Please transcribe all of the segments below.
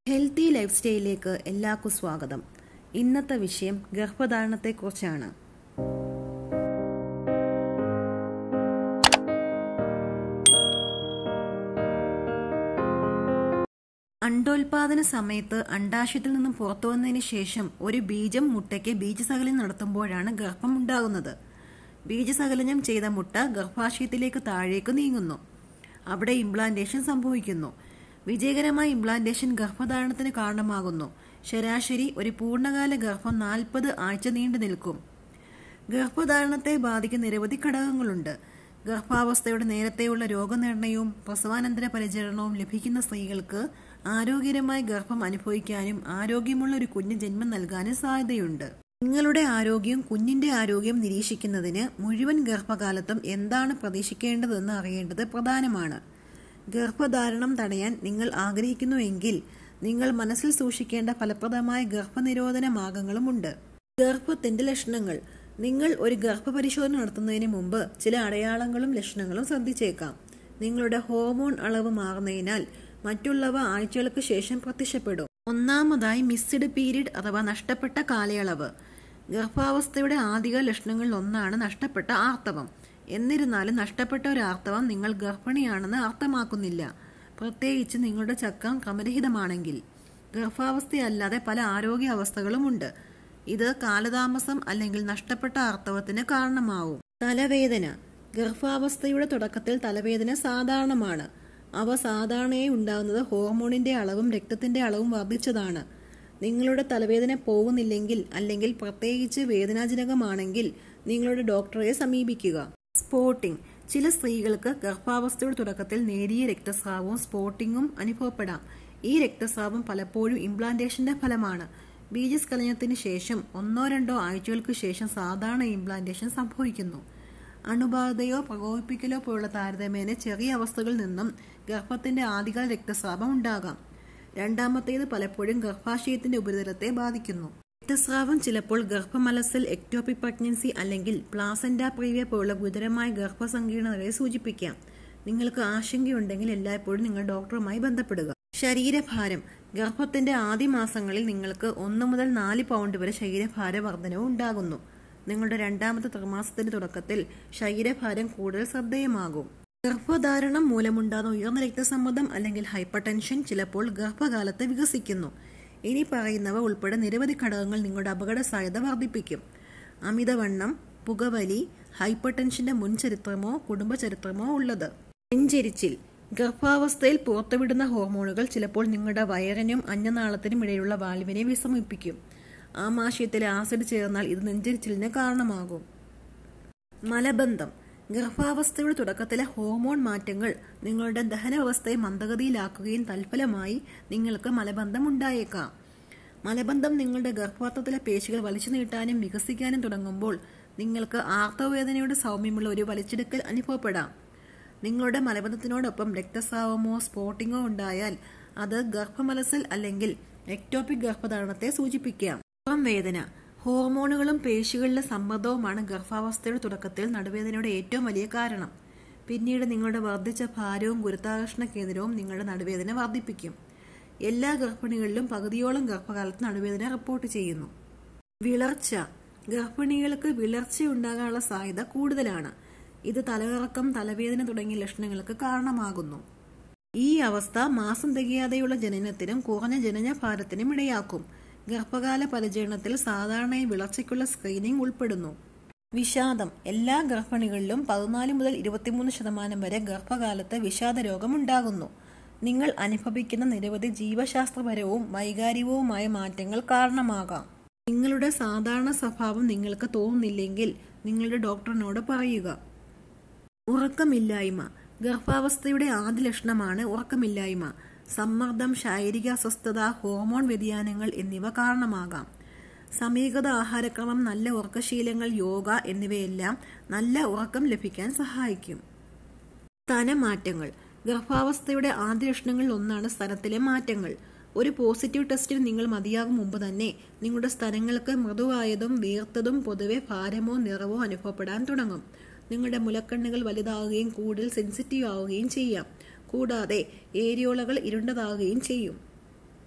healthy life സ്റ്റൈലിലേക്ക് എല്ലാവർക്കും സ്വാഗതം ഇന്നത്തെ വിഷയം ഗർഭധാരണത്തെക്കുറിച്ചാണ് അണ്ടോൽപാദന സമയത്ത് അണ്ടാശയത്തിൽ നിന്നും പുറത്തു വന്നതിന് ശേഷം ഒരു ബീജം മുട്ടയ്ക്ക് ബീജസകലനം നടത്തുമ്പോഴാണ് ഗർഭം ഉണ്ടാകുന്നത് ബീജസകലനം ചെയ്ത മുട്ട ഗർഭാശയത്തിലേക്ക് താഴേക്ക് നീങ്ങുന്നു അവിടെ ഇംപ്ലാന്റേഷൻ സംഭവിക്കുന്നു വിജയകരമായ ഇംപ്ലാന്റേഷൻ ഗർഭധാരണത്തിന് കാരണമാകുന്നു ശരാശരി ഒരു പൂർണ്ണകാല ഗർഭം നാൽപ്പത് ആഴ്ച നീണ്ടു നിൽക്കും ഗർഭധാരണത്തെ ബാധിക്കുന്ന നിരവധി ഘടകങ്ങളുണ്ട് ഗർഭാവസ്ഥയുടെ നേരത്തെയുള്ള രോഗനിർണയവും പ്രസവാനന്തര പരിചരണവും ലഭിക്കുന്ന സ്ത്രീകൾക്ക് ആരോഗ്യകരമായ ഗർഭം അനുഭവിക്കാനും ആരോഗ്യമുള്ള ഒരു കുഞ്ഞ് ജന്മം നൽകാനും സാധ്യതയുണ്ട് നിങ്ങളുടെ ആരോഗ്യം കുഞ്ഞിന്റെ ആരോഗ്യം നിരീക്ഷിക്കുന്നതിന് മുഴുവൻ ഗർഭകാലത്തും എന്താണ് പ്രതീക്ഷിക്കേണ്ടതെന്ന് അറിയേണ്ടത് പ്രധാനമാണ് ഗർഭധാരണം തടയാൻ നിങ്ങൾ ആഗ്രഹിക്കുന്നുവെങ്കിൽ നിങ്ങൾ മനസ്സിൽ സൂക്ഷിക്കേണ്ട ഫലപ്രദമായ ഗർഭനിരോധന മാർഗങ്ങളുമുണ്ട് ഗർഭത്തിന്റെ ലക്ഷണങ്ങൾ നിങ്ങൾ ഒരു ഗർഭപരിശോധന നടത്തുന്നതിന് മുമ്പ് ചില അടയാളങ്ങളും ലക്ഷണങ്ങളും ശ്രദ്ധിച്ചേക്കാം നിങ്ങളുടെ ഹോർമോൺ അളവ് മാറുന്നതിനാൽ മറ്റുള്ളവ ആഴ്ചകൾക്ക് ശേഷം പ്രത്യക്ഷപ്പെടും ഒന്നാമതായി മിസ്ഡ് പീരീഡ് അഥവാ നഷ്ടപ്പെട്ട കാലയളവ് ഗർഭാവസ്ഥയുടെ ആദ്യ ലക്ഷണങ്ങളിൽ ഒന്നാണ് നഷ്ടപ്പെട്ട ആർത്തവം എന്നിരുന്നാലും നഷ്ടപ്പെട്ട ഒരു ആർത്തവം നിങ്ങൾ ഗർഭിണിയാണെന്ന് അർത്ഥമാക്കുന്നില്ല പ്രത്യേകിച്ച് നിങ്ങളുടെ ചക്രം ക്രമരഹിതമാണെങ്കിൽ ഗർഭാവസ്ഥയല്ലാതെ പല ആരോഗ്യ അവസ്ഥകളുമുണ്ട് ഇത് കാലതാമസം അല്ലെങ്കിൽ നഷ്ടപ്പെട്ട ആർത്തവത്തിന് കാരണമാവും തലവേദന ഗർഭാവസ്ഥയുടെ തുടക്കത്തിൽ തലവേദന സാധാരണമാണ് അവ സാധാരണയായി ഉണ്ടാകുന്നത് ഹോർമോണിന്റെ അളവും രക്തത്തിന്റെ അളവും വർദ്ധിച്ചതാണ് നിങ്ങളുടെ തലവേദന പോകുന്നില്ലെങ്കിൽ അല്ലെങ്കിൽ പ്രത്യേകിച്ച് വേദനാജനകമാണെങ്കിൽ നിങ്ങളുടെ ഡോക്ടറെ സമീപിക്കുക സ്പോട്ടിംഗ് ചില സ്ത്രീകൾക്ക് ഗർഭാവസ്ഥയുടെ തുടക്കത്തിൽ നേരിയ രക്തസ്രാവവും സ്പോട്ടിങ്ങും അനുഭവപ്പെടാം ഈ രക്തസ്രാവം പലപ്പോഴും ഇംപ്ലാന്റേഷന്റെ ഫലമാണ് ബീജസ്ഖലനത്തിന് ശേഷം ഒന്നോ രണ്ടോ ആഴ്ചകൾക്ക് ശേഷം സാധാരണ ഇംപ്ലാന്റേഷൻ സംഭവിക്കുന്നു അണുബാധയോ പ്രകോപിപ്പിക്കലോ പോലുള്ള താരതമ്യേന ചെറിയ അവസ്ഥകളിൽ നിന്നും ഗർഭത്തിന്റെ ആദ്യകാല രക്തസ്രാവം ഉണ്ടാകാം രണ്ടാമത്തേത് പലപ്പോഴും ഗർഭാശയത്തിന്റെ ഉപരിതലത്തെ ബാധിക്കുന്നു രക്തസ്രാവം ചിലപ്പോൾ ഗർഭമലസൽ എക്ടോപിക് പ്രഗ്നൻസി അല്ലെങ്കിൽ പ്ലാസന്റ പ്രീവിയ പോലുള്ള ഗുരുതരമായ ഗർഭസങ്കീർണതയെ സൂചിപ്പിക്കാം നിങ്ങൾക്ക് ആശങ്കയുണ്ടെങ്കിൽ എല്ലായ്പ്പോഴും നിങ്ങൾ ഡോക്ടറുമായി ബന്ധപ്പെടുക ശരീരഭാരം ഗർഭത്തിന്റെ ആദ്യ മാസങ്ങളിൽ നിങ്ങൾക്ക് ഒന്ന് മുതൽ നാല് പൗണ്ട് വരെ ശരീരഭാര വർധനവും ഉണ്ടാകുന്നു നിങ്ങളുടെ രണ്ടാമത്തെ ത്രിമാസത്തിന്റെ തുടക്കത്തിൽ ശരീരഭാരം കൂടുതൽ ശ്രദ്ധേയമാകും ഗർഭധാരണം മൂലമുണ്ടാകുന്ന ഉയർന്ന രക്തസമ്മർദ്ദം അല്ലെങ്കിൽ ഹൈപ്പർ ടെൻഷൻ ചിലപ്പോൾ ഗർഭകാലത്ത് വികസിക്കുന്നു ഇനി പറയുന്നവ ഉൾപ്പെടെ നിരവധി ഘടകങ്ങൾ നിങ്ങളുടെ അപകട സാധ്യത വർദ്ധിപ്പിക്കും അമിതവണ്ണം പുകവലി ഹൈപ്പർ ടെൻഷന്റെ മുൻ ചരിത്രമോ കുടുംബ ചരിത്രമോ ഉള്ളത് നെഞ്ചെരിച്ചിൽ ഗർഭാവസ്ഥയിൽ പുറത്തുവിടുന്ന ഹോർമോണുകൾ ചിലപ്പോൾ നിങ്ങളുടെ വയറിനും അന്നനാളത്തിനും ഇടയിലുള്ള വാൽവിനെ വിഷമിപ്പിക്കും ആമാശയത്തിലെ ആസിഡ് ചേർന്നാൽ ഇത് നെഞ്ചരിച്ചിലിന് കാരണമാകും മലബന്ധം ഗർഭാവസ്ഥയുടെ തുടക്കത്തിലെ ഹോർമോൺ മാറ്റങ്ങൾ നിങ്ങളുടെ ദഹനാവസ്ഥയെ മന്ദഗതിയിലാക്കുകയും തൽഫലമായി നിങ്ങൾക്ക് മലബന്ധം ഉണ്ടായേക്കാം മലബന്ധം നിങ്ങളുടെ ഗർഭപാത്രത്തിലെ പേശികൾ വലിച്ചു നീട്ടാനും വികസിക്കാനും തുടങ്ങുമ്പോൾ നിങ്ങൾക്ക് ആർത്തവവേദനയുടെ സൗമ്യമുള്ള ഒരു വലിച്ചെടുക്കൽ അനുഭവപ്പെടാം നിങ്ങളുടെ മലബന്ധത്തിനോടൊപ്പം രക്തസ്രാവമോ സ്പോട്ടിങ്ങോ ഉണ്ടായാൽ അത് ഗർഭമലസൽ അല്ലെങ്കിൽ എക്ടോപിക് ഗർഭധാരണത്തെ സൂചിപ്പിക്കാം പുറം വേദന ഹോർമോണുകളും പേശികളിലെ സമ്മർദ്ദവുമാണ് ഗർഭാവസ്ഥയുടെ തുടക്കത്തിൽ നടുവേദനയുടെ ഏറ്റവും വലിയ കാരണം പിന്നീട് നിങ്ങളുടെ വർദ്ധിച്ച ഭാരവും ഗുരുത്വാകർഷണ കേന്ദ്രവും നിങ്ങളുടെ നടുവേദന വർദ്ധിപ്പിക്കും എല്ലാ ഗർഭിണികളിലും പകുതിയോളം ഗർഭകാലത്ത് നടുവേദന റിപ്പോർട്ട് ചെയ്യുന്നു വിളർച്ച ഗർഭിണികൾക്ക് വിളർച്ച ഉണ്ടാകാനുള്ള സാധ്യത കൂടുതലാണ് ഇത് തലകറക്കം തലവേദന തുടങ്ങിയ ലക്ഷണങ്ങൾക്ക് കാരണമാകുന്നു ഈ അവസ്ഥ മാസം തികയാതെയുള്ള ജനനത്തിനും കുറഞ്ഞ ജനനഭാരത്തിനും ഇടയാക്കും ഗർഭകാല പരിചരണത്തിൽ സാധാരണയായി വിളർച്ചയ്ക്കുള്ള സ്ക്രീനിംഗ് ഉൾപ്പെടുന്നു വിഷാദം എല്ലാ ഗർഭിണികളിലും പതിനാല് മുതൽ ഇരുപത്തിമൂന്ന് ശതമാനം വരെ ഗർഭകാലത്ത് വിഷാദ രോഗം ഉണ്ടാകുന്നു നിങ്ങൾ അനുഭവിക്കുന്ന നിരവധി ജീവശാസ്ത്രപരവും വൈകാരികവുമായ മാറ്റങ്ങൾ കാരണമാകാം നിങ്ങളുടെ സാധാരണ സ്വഭാവം നിങ്ങൾക്ക് തോന്നുന്നില്ലെങ്കിൽ നിങ്ങളുടെ ഡോക്ടറിനോട് പറയുക ഉറക്കമില്ലായ്മ ഗർഭാവസ്ഥയുടെ ആദ്യ ലക്ഷണമാണ് ഉറക്കമില്ലായ്മ സമ്മർദ്ദം ശാരീരിക അസ്വസ്ഥത ഹോർമോൺ വ്യതിയാനങ്ങൾ എന്നിവ കാരണമാകാം സമീകൃത ആഹാരക്രമം നല്ല ഉറക്കശീലങ്ങൾ യോഗ എന്നിവയെല്ലാം നല്ല ഉറക്കം ലഭിക്കാൻ സഹായിക്കും സ്തനമാറ്റങ്ങൾ ഗർഭാവസ്ഥയുടെ ആദ്യ ലക്ഷണങ്ങളിൽ ഒന്നാണ് സ്തനത്തിലെ മാറ്റങ്ങൾ ഒരു പോസിറ്റീവ് ടെസ്റ്റിൽ നിങ്ങൾ മതിയാകും മുമ്പ് തന്നെ നിങ്ങളുടെ സ്തനങ്ങൾക്ക് മൃദുവായതും വീർത്തതും പൊതുവെ ഭാരമോ നിറവോ അനുഭവപ്പെടാൻ തുടങ്ങും നിങ്ങളുടെ മുലക്കണ്ണുകൾ വലുതാവുകയും കൂടുതൽ സെൻസിറ്റീവ് ആവുകയും ചെയ്യാം കൂടാതെ ഏരിയോളകൾ ഇരുണ്ടതാവുകയും ചെയ്യും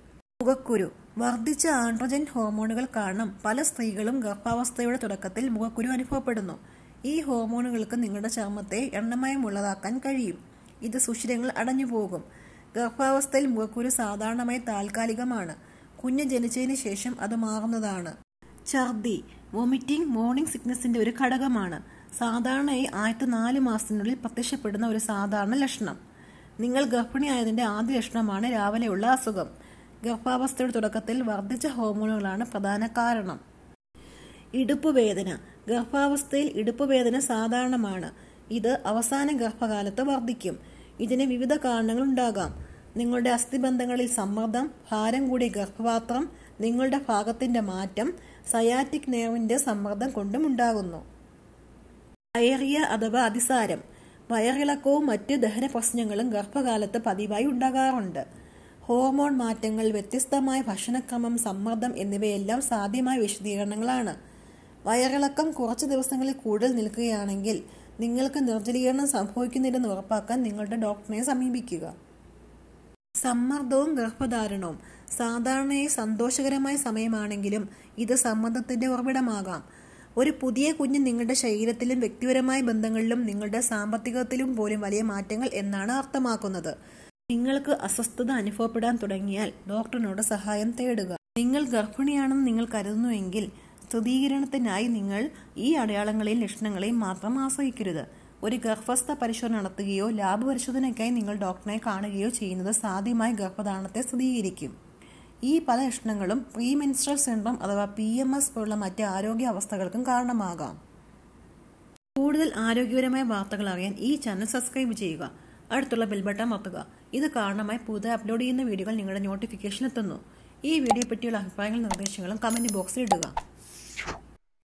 മുഖക്കുരു വർദ്ധിച്ച ആൻഡ്രോജൻ ഹോർമോണുകൾ കാരണം പല സ്ത്രീകളും ഗർഭാവസ്ഥയുടെ തുടക്കത്തിൽ മുഖക്കുരു അനുഭവപ്പെടുന്നു ഈ ഹോർമോണുകൾക്ക് നിങ്ങളുടെ ചർമ്മത്തെ എണ്ണമയമുള്ളതാക്കാൻ കഴിയും ഇത് സുഷിരങ്ങൾ അടഞ്ഞു പോകും ഗർഭാവസ്ഥയിൽ മുഖക്കുരു സാധാരണമായി താൽക്കാലികമാണ് കുഞ്ഞ് ജനിച്ചതിന് ശേഷം അത് മാറുന്നതാണ് ഛർദി വോമിറ്റിംഗ് മോർണിംഗ് സിക്നസിന്റെ ഒരു ഘടകമാണ് സാധാരണയായി ആദ്യത്തെ നാല് മാസത്തിനുള്ളിൽ പ്രത്യക്ഷപ്പെടുന്ന ഒരു സാധാരണ ലക്ഷണം നിങ്ങൾ ഗർഭിണിയായതിന്റെ ആദ്യ ലക്ഷണമാണ് രാവിലെയുള്ള അസുഖം ഗർഭാവസ്ഥയുടെ തുടക്കത്തിൽ വർദ്ധിച്ച ഹോർമോണുകളാണ് പ്രധാന കാരണം ഇടുപ്പ് വേദന ഗർഭാവസ്ഥയിൽ ഇടുപ്പ് വേദന സാധാരണമാണ് ഇത് അവസാന ഗർഭകാലത്ത് വർദ്ധിക്കും ഇതിന് വിവിധ കാരണങ്ങൾ ഉണ്ടാകാം നിങ്ങളുടെ അസ്ഥിബന്ധങ്ങളിൽ സമ്മർദ്ദം ഭാരം കൂടിയ ഗർഭപാത്രം നിങ്ങളുടെ ഭാഗത്തിന്റെ മാറ്റം സയാറ്റിക് നേർവിന്റെ സമ്മർദ്ദം കൊണ്ടും ഉണ്ടാകുന്നു ഡയറിയ അഥവാ അതിസാരം വയറിളക്കവും മറ്റ് ദഹന പ്രശ്നങ്ങളും ഗർഭകാലത്ത് പതിവായി ഉണ്ടാകാറുണ്ട് ഹോർമോൺ മാറ്റങ്ങൾ വ്യത്യസ്തമായ ഭക്ഷണക്രമം സമ്മർദ്ദം എന്നിവയെല്ലാം സാധ്യമായ വിശദീകരണങ്ങളാണ് വയറിളക്കം കുറച്ച് ദിവസങ്ങളിൽ കൂടുതൽ നിൽക്കുകയാണെങ്കിൽ നിങ്ങൾക്ക് നിർജ്ജലീകരണം സംഭവിക്കുന്നില്ലെന്ന് ഉറപ്പാക്കാൻ നിങ്ങളുടെ ഡോക്ടറെ സമീപിക്കുക സമ്മർദ്ദവും ഗർഭധാരണവും സാധാരണയായി സന്തോഷകരമായ സമയമാണെങ്കിലും ഇത് സമ്മർദ്ദത്തിന്റെ ഉറവിടമാകാം ഒരു പുതിയ കുഞ്ഞ് നിങ്ങളുടെ ശരീരത്തിലും വ്യക്തിപരമായ ബന്ധങ്ങളിലും നിങ്ങളുടെ സാമ്പത്തികത്തിലും പോലും വലിയ മാറ്റങ്ങൾ എന്നാണ് അർത്ഥമാക്കുന്നത് നിങ്ങൾക്ക് അസ്വസ്ഥത അനുഭവപ്പെടാൻ തുടങ്ങിയാൽ ഡോക്ടറിനോട് സഹായം തേടുക നിങ്ങൾ ഗർഭിണിയാണെന്ന് നിങ്ങൾ കരുതുന്നുവെങ്കിൽ സ്ഥിരീകരണത്തിനായി നിങ്ങൾ ഈ അടയാളങ്ങളെയും ലക്ഷണങ്ങളെയും മാത്രം ആശ്രയിക്കരുത് ഒരു ഗർഭസ്ഥ പരിശോധന നടത്തുകയോ ലാബ് പരിശോധനയ്ക്കായി നിങ്ങൾ ഡോക്ടറെ കാണുകയോ ചെയ്യുന്നത് സാധ്യമായ ഗർഭധാരണത്തെ സ്ഥിരീകരിക്കും ഈ പല ലക്ഷണങ്ങളും പ്രീ മെൻസ്ട്രൽ സിൻഡ്രോം അഥവാ പി എം എസ് പോലുള്ള മറ്റ് ആരോഗ്യ അവസ്ഥകൾക്കും കാരണമാകാം കൂടുതൽ ആരോഗ്യപരമായ വാർത്തകൾ അറിയാൻ ഈ ചാനൽ സബ്സ്ക്രൈബ് ചെയ്യുക അടുത്തുള്ള ബെൽബട്ടൺ അമർത്തുക ഇത് കാരണമായി പുതിയ അപ്ലോഡ് ചെയ്യുന്ന വീഡിയോകൾ നിങ്ങളുടെ നോട്ടിഫിക്കേഷൻ എത്തുന്നു ഈ വീഡിയോ പറ്റിയുള്ള അഭിപ്രായങ്ങളും നിർദ്ദേശങ്ങളും കമന്റ് ബോക്സിൽ ഇടുക